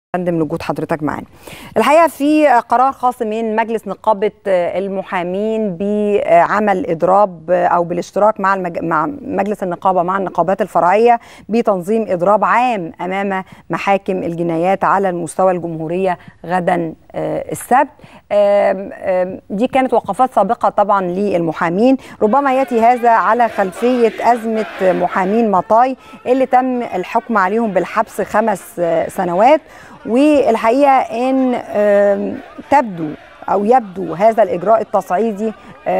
فندم لوجود حضرتك معانا. الحقيقه في قرار خاص من مجلس نقابه المحامين بعمل اضراب او بالاشتراك مع المج... مع مجلس النقابه مع النقابات الفرعيه بتنظيم اضراب عام امام محاكم الجنايات على المستوى الجمهوريه غدا السبت. دي كانت وقفات سابقه طبعا للمحامين، ربما ياتي هذا على خلفيه ازمه محامين مطاي اللي تم الحكم عليهم بالحبس خمس سنوات والحقيقه ان تبدو او يبدو هذا الاجراء التصعيدي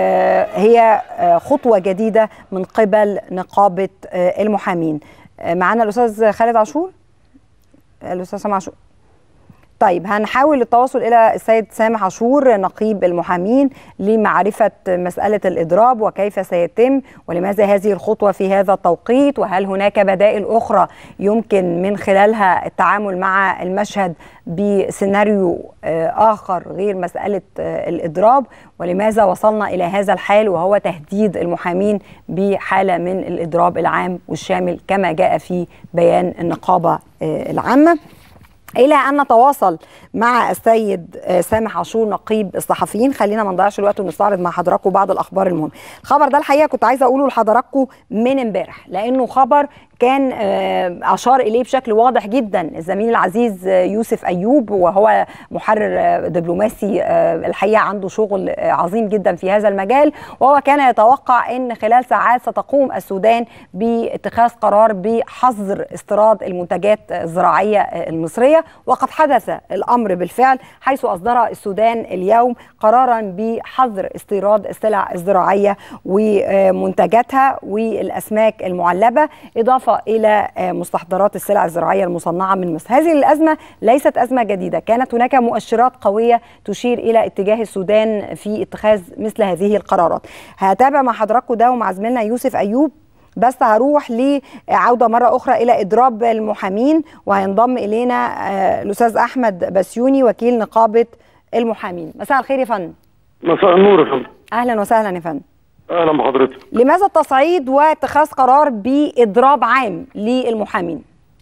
هي خطوه جديده من قبل نقابه المحامين معانا الاستاذ خالد عاشور الاستاذ سامح عاشور طيب هنحاول التواصل الى السيد سامح عاشور نقيب المحامين لمعرفه مساله الاضراب وكيف سيتم ولماذا هذه الخطوه في هذا التوقيت وهل هناك بدائل اخرى يمكن من خلالها التعامل مع المشهد بسيناريو اخر غير مساله الاضراب ولماذا وصلنا الى هذا الحال وهو تهديد المحامين بحاله من الاضراب العام والشامل كما جاء في بيان النقابه العامه الى ان نتواصل مع السيد سامح عاشور نقيب الصحفيين خلينا ما نضيعش الوقت ونستعرض مع حضراتكم بعض الاخبار المهمه الخبر ده الحقيقه كنت عايزه اقوله لحضراتكم من امبارح لانه خبر كان اشار اليه بشكل واضح جدا الزميل العزيز يوسف ايوب وهو محرر دبلوماسي الحقيقه عنده شغل عظيم جدا في هذا المجال وهو كان يتوقع ان خلال ساعات ستقوم السودان باتخاذ قرار بحظر استيراد المنتجات الزراعيه المصريه وقد حدث الامر بالفعل حيث اصدر السودان اليوم قرارا بحظر استيراد السلع الزراعيه ومنتجاتها والاسماك المعلبه اضافه الى مستحضرات السلع الزراعيه المصنعه من مصر. هذه الازمه ليست ازمه جديده، كانت هناك مؤشرات قويه تشير الى اتجاه السودان في اتخاذ مثل هذه القرارات. هتابع مع حضراتكم ده ومع زميلنا يوسف ايوب بس هروح لعوده مره اخرى الى اضراب المحامين وهينضم الينا الاستاذ احمد بسيوني وكيل نقابه المحامين. مساء الخير يا فندم. مساء النور يا فندم. اهلا وسهلا يا فندم. اهلا بحضرتك لماذا التصعيد واتخاذ قرار باضراب عام للمحامين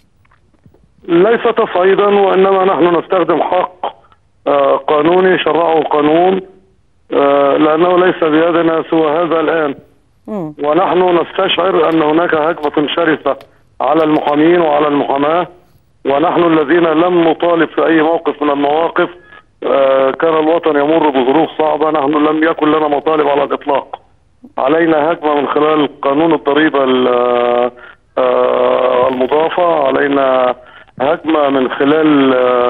ليس تصعيدا وانما نحن نستخدم حق قانوني شرعه القانون لانه ليس بيدنا سوى هذا الان م. ونحن نستشعر ان هناك هجمه شرسه على المحامين وعلى المحاماه ونحن الذين لم نطالب في اي موقف من المواقف كان الوطن يمر بظروف صعبه نحن لم يكن لنا مطالب على الاطلاق علينا هجمه من خلال قانون الضريبه المضافه علينا هجمه من خلال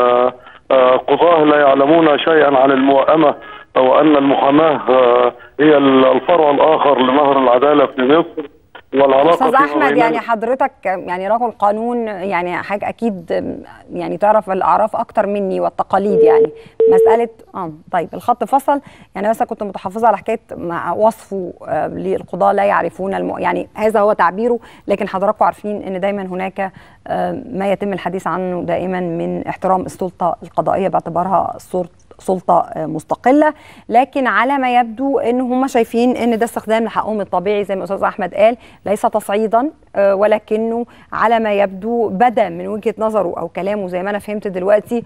قضاه لا يعلمون شيئا عن الموائمه او ان المحاماه هي الفرع الاخر لنهر العداله في مصر والعلاقه استاذ احمد يعني حضرتك يعني رجل قانون يعني حاجه اكيد يعني تعرف الاعراف اكتر مني والتقاليد يعني مساله اه طيب الخط فصل يعني بس كنت متحفظه على حكايه مع وصفه آه للقضاه لا يعرفون الم... يعني هذا هو تعبيره لكن حضراتكم عارفين ان دايما هناك آه ما يتم الحديث عنه دائما من احترام السلطه القضائيه باعتبارها سلطه سلطه مستقله لكن على ما يبدو ان هم شايفين ان ده استخدام لحقهم الطبيعي زي ما استاذ احمد قال ليس تصعيدا ولكنه على ما يبدو بدا من وجهه نظره او كلامه زي ما انا فهمت دلوقتي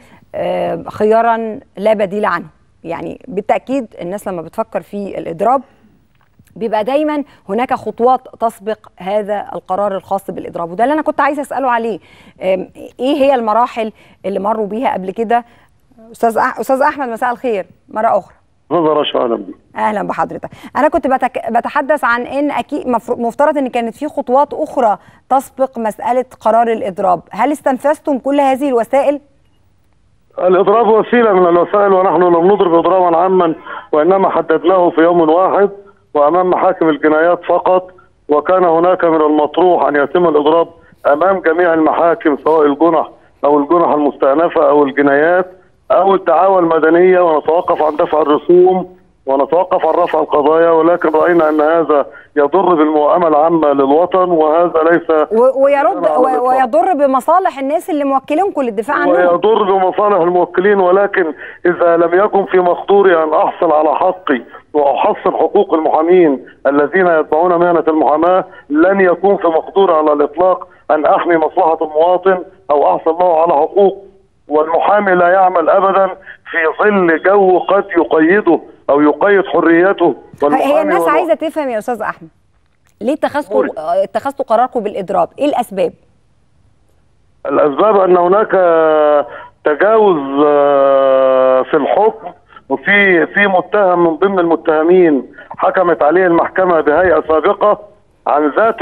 خيارا لا بديل عنه يعني بالتاكيد الناس لما بتفكر في الاضراب بيبقى دايما هناك خطوات تسبق هذا القرار الخاص بالاضراب وده اللي انا كنت عايزه اساله عليه ايه هي المراحل اللي مروا بيها قبل كده استاذ أح... استاذ احمد مساء الخير مره اخرى نظر اهلا بك اهلا بحضرتك انا كنت بتك... بتحدث عن ان اكيد مفترض ان كانت في خطوات اخرى تسبق مساله قرار الاضراب هل استنفذتم كل هذه الوسائل الاضراب وسيله من الوسائل ونحن لم نضرب اضرابا عاما وانما حددناه في يوم واحد وامام محاكم الجنايات فقط وكان هناك من المطروح ان يتم الاضراب امام جميع المحاكم سواء الجنح او الجنح المستأنفه او الجنايات او الدعاوى المدنيه ونتوقف عن دفع الرسوم ونتوقف عن رفع القضايا ولكن راينا ان هذا يضر بالموائمه العامه للوطن وهذا ليس ويرد ويضر بمصالح الناس اللي موكلينكم للدفاع عنهم ويضر بمصالح الموكلين ولكن اذا لم يكن في مقدوري ان احصل على حقي واحصل حقوق المحامين الذين يتبعون مهنه المحاماه لن يكون في مقدوري على الاطلاق ان احمي مصلحه المواطن او احصل له على حقوق والمحامي لا يعمل ابدا في ظل جو قد يقيده او يقيد حريته هي الناس عايزه تفهم يا استاذ احمد ليه اتخذتوا اتخذتوا قراركم بالاضراب ايه الاسباب الاسباب ان هناك تجاوز في الحكم وفي في متهم من ضمن المتهمين حكمت عليه المحكمه بهيئه سابقه عن ذات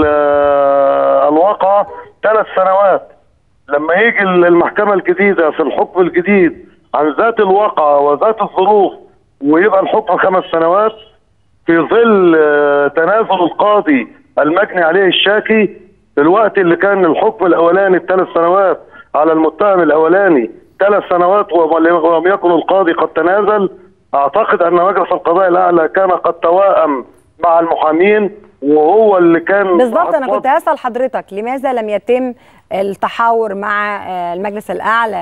الواقعه ثلاث سنوات لما يجي المحكمه الجديده في الحكم الجديد عن ذات الواقعه وذات الظروف ويبقى الحكم خمس سنوات في ظل تنازل القاضي المجني عليه الشاكي في الوقت اللي كان الحكم الاولاني الثلاث سنوات على المتهم الاولاني ثلاث سنوات ولم يكن القاضي قد تنازل اعتقد ان مجلس القضاء الاعلى كان قد توائم مع المحامين وهو اللي كان بالظبط انا كنت هسال حضرتك لماذا لم يتم التحاور مع المجلس الاعلى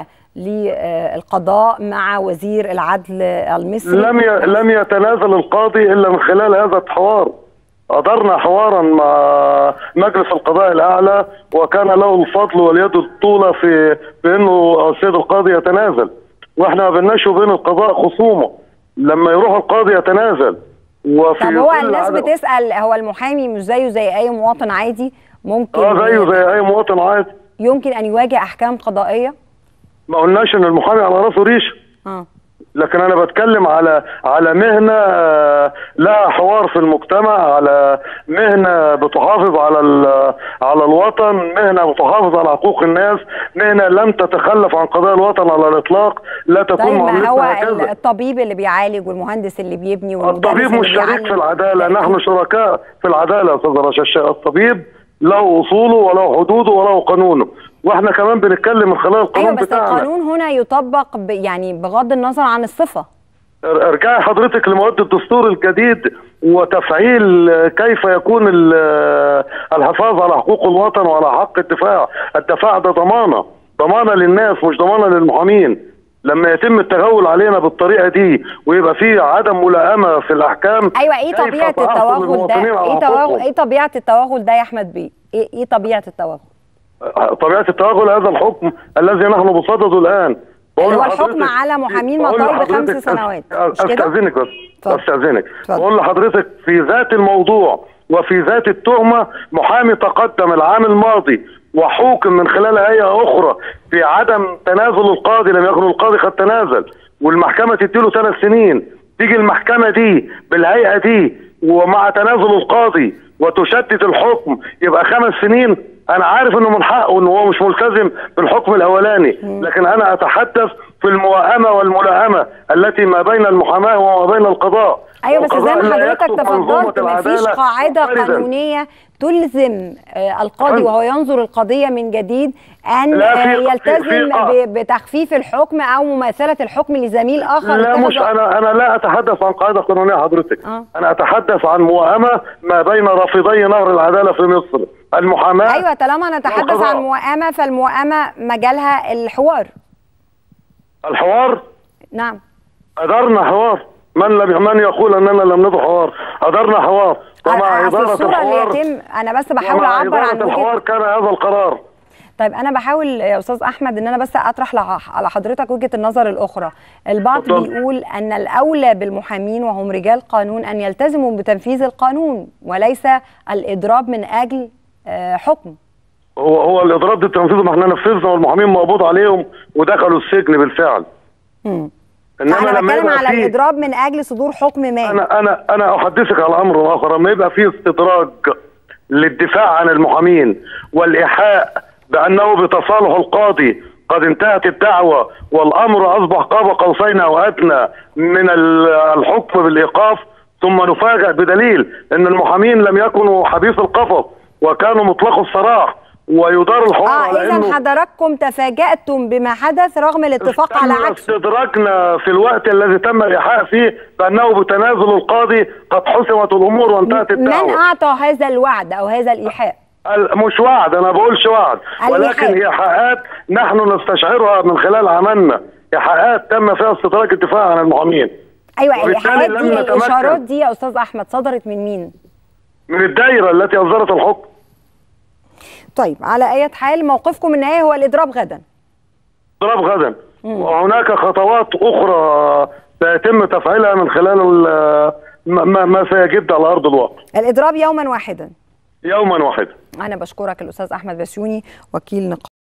للقضاء مع وزير العدل المصري لم ي... لم يتنازل القاضي الا من خلال هذا الحوار أدرنا حوارا مع مجلس القضاء الأعلى وكان له الفضل واليد الطولة في في إنه السيد القاضي يتنازل وإحنا ما بيناش وبين القضاء خصومة لما يروح القاضي يتنازل وفي طب هو الناس بتسأل هو المحامي مش زيه زي أي مواطن عادي ممكن اه زيه زي أي مواطن عادي يمكن أن يواجه أحكام قضائية؟ ما قلناش إن المحامي على راسه ريشه اه لكن انا بتكلم على على مهنه لها حوار في المجتمع على مهنه بتحافظ على على الوطن مهنه بتحافظ على حقوق الناس مهنه لم تتخلف عن قضايا الوطن على الاطلاق لا تكون طيب ما هو هكذا. الطبيب اللي بيعالج والمهندس اللي بيبني الطبيب مش شريك في العداله نحن شركاء في العداله يا استاذ رشا الطبيب له اصوله وله حدوده وله قانونه واحنا كمان بنتكلم من خلال القانون أيوة بس بتاعنا القانون هنا يطبق ب يعني بغض النظر عن الصفه ارجعي حضرتك لمواد الدستور الجديد وتفعيل كيف يكون الحفاظ على حقوق الوطن وعلى حق الدفاع الدفاع ده ضمانه ضمانه للناس مش ضمانه للمحامين لما يتم التغول علينا بالطريقه دي ويبقى في عدم ملائمه في الاحكام ايوه ايه طبيعه التوغل ده ايه توغل ايه طبيعه التوغل ده يا احمد بيه ايه ايه طبيعه التوغل طبيعه التوغل هذا الحكم الذي نحن بصدده الان اللي هو الحكم على محامين مطالب بخمس سنوات استاذنك بس استاذنك بقول لحضرتك في ذات الموضوع وفي ذات التهمه محامي تقدم العام الماضي وحوكم من خلال هيئه اخرى في عدم تنازل القاضي لم يكن القاضي قد تنازل والمحكمه تديله ثلاث سنين تيجي المحكمه دي بالهيئه دي ومع تنازل القاضي وتشتت الحكم يبقى خمس سنين انا عارف انه من حقه ان هو مش ملتزم بالحكم الاولاني لكن انا اتحدث في الموائمه والملائمه التي ما بين المحاماه وما بين القضاء ايوه بس زي ما حضرتك تفضلت مفيش قاعده قانونيه تلزم القاضي وهو ينظر القضيه من جديد ان يلتزم بتخفيف الحكم او مماثله الحكم لزميل اخر لا مش انا انا لا اتحدث عن قاعده قانونيه حضرتك آه. انا اتحدث عن موائمه ما بين رافضي نهر العداله في مصر المحاماه ايوه طالما نتحدث عن موائمه فالموائمه مجالها الحوار الحوار نعم أدرنا حوار من لم من يقول اننا لم ندع حوار أدرنا حوار ومع اداره الحوار اللي يتم انا بس بحاول اعبر عن الحوار كان هذا القرار طيب انا بحاول يا استاذ احمد ان انا بس اطرح على حضرتك وجهه النظر الاخرى البعض اتفضل. بيقول ان الاولى بالمحامين وهم رجال قانون ان يلتزموا بتنفيذ القانون وليس الاضراب من اجل آه، حكم هو هو الاضراب ده تنفيذه ما احنا نفذنا والمحامين مقبوض عليهم ودخلوا السجن بالفعل مم. انما انا لما بتكلم يبقى على فيه الاضراب من اجل صدور حكم ما انا انا انا احدثك على امر اخر لما يبقى في استدراج للدفاع عن المحامين والايحاء بانه بتصالح القاضي قد انتهت الدعوه والامر اصبح قاب قوسين او ادنى من ال- الحكم بالايقاف ثم نفاجأ بدليل ان المحامين لم يكونوا حبيس القفص وكانوا مطلق السراح ويدار الحوار اه على اذا انه حضراتكم تفاجأتم بما حدث رغم الاتفاق على تم عكسه استدراكنا في الوقت الذي تم الايحاء فيه بانه بتنازل القاضي قد حسمت الامور وانتهت من الدعوه اعطى هذا الوعد او هذا الايحاء ال- مش وعد انا بقولش وعد ولكن الإيحاء. ايحاءات نحن نستشعرها من خلال عملنا ايحاءات تم فيها استدراك الدفاع عن المحامين ايوه وبالتالي الايحاءات لم دي نتمكن. الاشارات دي يا استاذ احمد صدرت من مين من الدائره التي اصدرت الحكم طيب على اي حال موقفكم النهائي هو الاضراب غدا اضراب غدا وهناك خطوات اخرى سيتم تفعيلها من خلال ال- ما, ما- ما سيجد على ارض الواقع الاضراب يوما واحدا يوما واحدا انا بشكرك الاستاذ احمد بسيوني وكيل نقابه